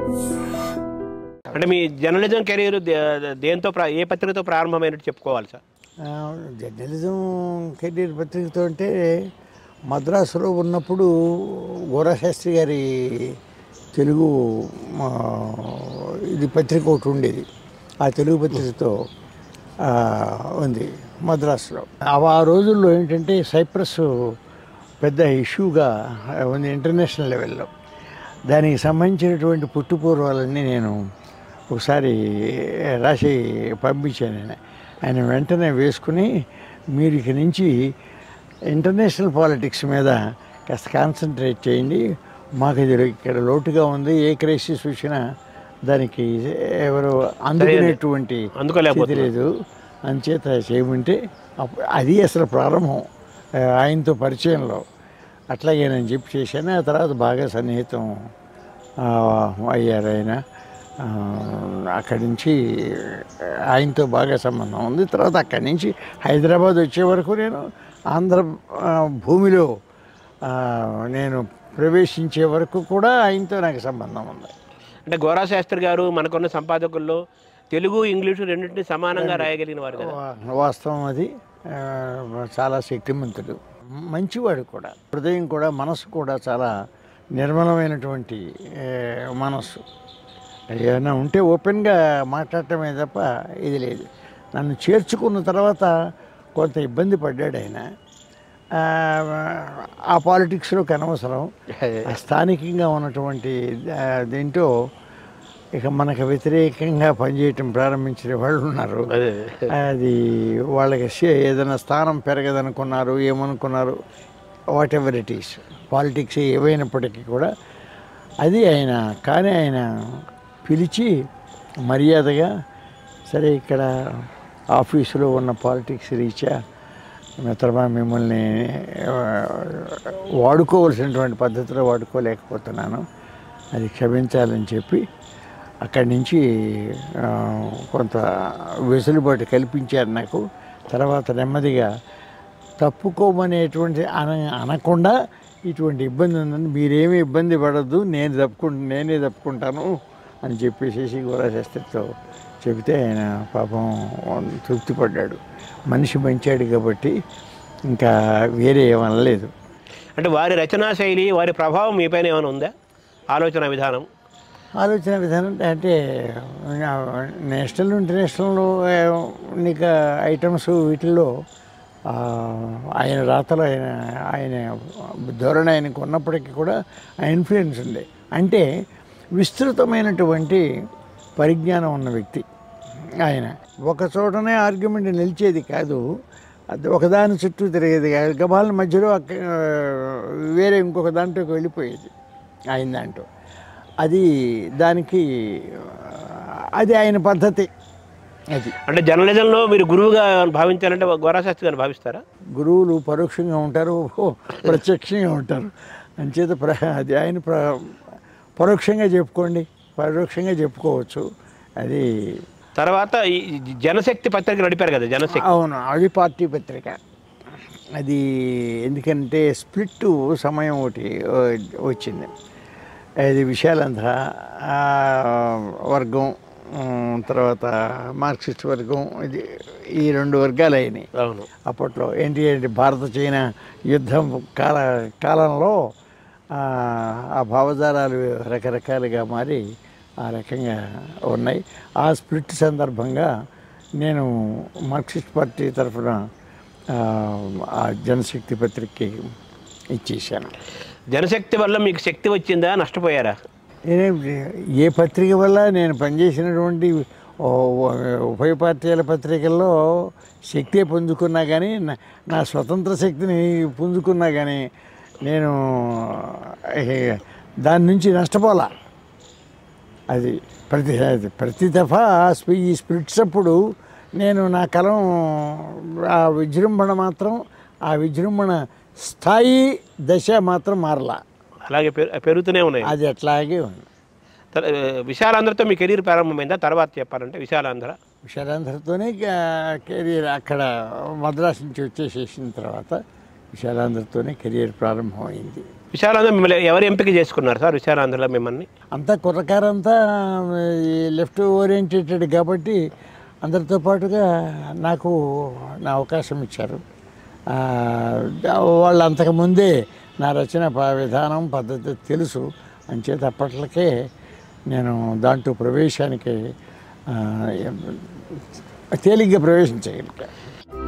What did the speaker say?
అంటే మీ journalism career they- దేంతో ప్రా- ఏ పత్రికతో ప్రారంభమైనట్టు చెప్పుకోవాలి సార్ ఆ, జర్నలిజం కెరీర్ పత్రికతో అంటే మద్రాసులో ఉన్నప్పుడు గోరాశాస్త్రి గారి తెలుగు ఆ, ఇది పత్రిక ఒకటి ఉండేది ఆ తెలుగు పత్రికతో ఆ, ఉంది మద్రాసులో ఆ- ఆ రోజుల్లో ఏంటంటే సైప్రస్ పెద్ద ఇష్యూగా ఉంది ఇంటర్నేషనల్ లెవెల్లో దానికి సంబంధించినటువంటి పుట్టుపూర్వాలన్నీ నేను ఒకసారి రాసి పంపించాను ఆయన ఆయన వెంటనే వేసుకుని మీరు ఇక నుంచి ఇంటర్నేషనల్ పాలిటిక్స్ మీద కాస్త కాన్సన్ట్రేట్ చేయండి మాకు ఇది ఇక్కడ లోటుగా ఉంది ఏ క్రైసిస్ వచ్చినా దానికి ఎవరు అందుకునేటువంటి అందుకోలేకపోతున్నారు. స్థితి లేదు అంచేత చేయమంటే అప్పుడు అది అసలు ప్రారంభం ఆ, ఆయనతో పరిచయంలో అట్లాగేనని చెప్పి చేశాను ఆ తర్వాత బాగా సన్నిహితం ఆ, అయ్యారు ఆయన ఆ, అక్కడి నుంచి ఆయనతో బాగా సంబంధం ఉంది తర్వాత అక్కడి నుంచి హైదరాబాద్ వచ్చే వరకు నేను ఆంధ్ర ఆ, భూమిలో ఆ, నేను ప్రవేశించే వరకు కూడా ఆయనతో నాకు సంబంధం ఉంది అంటే గోరా శాస్త్రి గారు మనకున్న సంపాదకుల్లో తెలుగు ఇంగ్లీషు రెండింటిని సమానంగా రాయగలిగిన వారు కదా వా- వాస్తవం అది ఆ, చాలా శక్తిమంతుడు మంచివాడు కూడా హృదయం కూడా మనసు కూడా చాలా నిర్మలమైనటువంటి ఏ, మనస్సు ఏమైనా ఉంటే ఓపెన్గా మాట్లాడటమే తప్ప ఇది లేదు నన్ను చేర్చుకున్న తర్వాత కొంత ఇబ్బంది పడ్డాడు ఆయన ఆ, ఆ పాలిటిక్స్లోకి అనవసరం ఆ స్థానికంగా ఉన్నటువంటి ఆ, దీంట్లో ఇక మనకు వ్యతిరేకంగా పనిచేయటం ప్రారంభించిన వాళ్ళు ఉన్నారు అదే అది వాళ్ళకి సే- ఏదైనా స్థానం పెరగదనుకున్నారు ఏమనుకున్నారు whatever it is politics ఏవైనప్పటికీ కూడా అది ఆయన కానీ ఆయన పిలిచి మర్యాదగా సరే ఇక్కడ ఆఫీసులో ఉన్న పాలిటిక్స్ రీత్యా మిత్రమా మిమ్మల్ని ఆ, వాడుకోవలసినటువంటి పద్ధతిలో వాడుకోలేకపోతున్నాను అది క్షమించాలని చెప్పి అక్కడి నుంచి ఆ, కొంత వెసులుబాటు కల్పించారు నాకు తర్వాత నెమ్మదిగా తప్పుకోమనేటువంటి అన అనకుండా ఇటువంటి ఇబ్బంది ఉందని మీరేమీ ఇబ్బంది పడద్దు నేను తప్పుకు నేనే తప్పుకుంటాను అని చెప్పేసి గోరాశాస్త్రితో చెబితే ఆయన పాపం తృప్తి పడ్డాడు మనిషి మంచాడు కాబట్టి ఇంకా వేరే ఏమనలేదు అంటే వారి రచనా శైలి వారి ప్రభావం మీపైన ఏమైనా ఉందా ఆలోచన విధానం ఆలోచన విధానం అంటే నేషనల్ ఇంటర్నేషనల్ నీకు ఐటమ్స్ వీటిల్లో ఆ, ఆయన రాతలు ఆయన ఆయన ధోరణి ఆయనకు ఉన్నప్పటికీ కూడా ఆ ఇన్ఫ్లుయెన్స్ ఉంది అంటే విస్తృతమైనటువంటి పరిజ్ఞానం ఉన్న వ్యక్తి ఆయన ఒక చోటనే ఆర్గ్యుమెంట్ నిలిచేది కాదు అది ఒకదాని చుట్టూ తిరిగేది కాదు గబాల మధ్యలో అక్క వేరే ఇంకొక దాంట్లోకి వెళ్ళిపోయేది ఆయన దాంట్లో అది దానికి అది ఆయన పద్ధతి అది అంటే జర్నలిజంలో మీరు గురువుగా భావించాలంటే గోరా శాస్త్రి గారిని భావిస్తారా గురువులు పరోక్షంగా ఉంటారు ఓ, ప్రత్యక్షంగా ఉంటారు అంచేత ప్ర అది ఆయన ప్ర పరోక్షంగా చెప్పుకోండి పరోక్షంగా చెప్పుకోవచ్చు అది తర్వాత ఈ జనశక్తి పత్రిక నడిపారు కదా జనశక్తి అవును అది పార్టీ పత్రిక అది ఎందుకంటే స్ప్లిట్ సమయం ఒకటి ఆ, వచ్చింది అది విశాలంధ్ర ఆ, వర్గం ఉమ్, తర్వాత మార్క్సిస్ట్ వర్గం ఇది ఈ రెండు వర్గాలు అయినాయి అవును అప్పట్లో ఏంటి అంటే భారత చైనా యుద్ధం కాల కాలంలో ఆ, ఆ భావజాలాలు రకరకాలుగా మారి ఆ రకంగా ఉన్నాయి ఆ స్ప్లిట్ సందర్భంగా నేను మార్క్సిస్ట్ పార్టీ తరఫున ఆ, ఆ జనశక్తి పత్రికకి ఇచ్చేసాను జనశక్తి వల్ల మీకు శక్తి వచ్చిందా నష్టపోయారా నేనేం ఏ పత్రిక వల్ల నేను పనిచేసినటువంటి ఓ- ఓ- ఉభయ పార్టీల పత్రికల్లో శక్తి పుంజుకున్నా కానీ నా- నా స్వతంత్ర శక్తిని పుంజుకున్నా కానీ నేను ఏ, దాని నుంచి నష్టపోలా అది ప్రతి అది ప్రతి దఫా స్పి- ఈ స్పిరిట్స్ అప్పుడు నేను నా కలం ఆ విజృంభణ మాత్రం ఆ విజృంభణ స్థాయి దశ మాత్రం మారలా అలాగే పెరు- పెరుగుతూనే ఉన్నాయి అది అట్లాగే ఉంది తర్- విశాలాంధ్రతో మీ కెరీర్ ప్రారంభమైందా తర్వాత చెప్పాలంటే విశాలాంధ్ర విశాలాంధ్రతోనే కెరీర్ అక్కడ మద్రాసు నుంచి వచ్చేసేసిన తర్వాత విశాలాంధ్రతోనే కెరియర్ ప్రారంభమైంది విశాలాంధ్ర మిమ్మల్ని ఎవరు ఎంపిక చేసుకున్నారు సార్ విశాలాంధ్రలో మిమ్మల్ని అంతా కుర్రకారంతా ఈ లెఫ్ట్ ఓరియంటెడ్ కాబట్టి అందరితో పాటుగా నాకు నా అవకాశం ఇచ్చారు ఆ, వాళ్ళు అంతకుముందే నా రచన ప- విధానం పద్ధతి తెలుసు అంచేత అప్పట్లకే నేను దాంట్లో ప్రవేశానికి ఆ, తేలిగ్గా ప్రవేశించగలిగా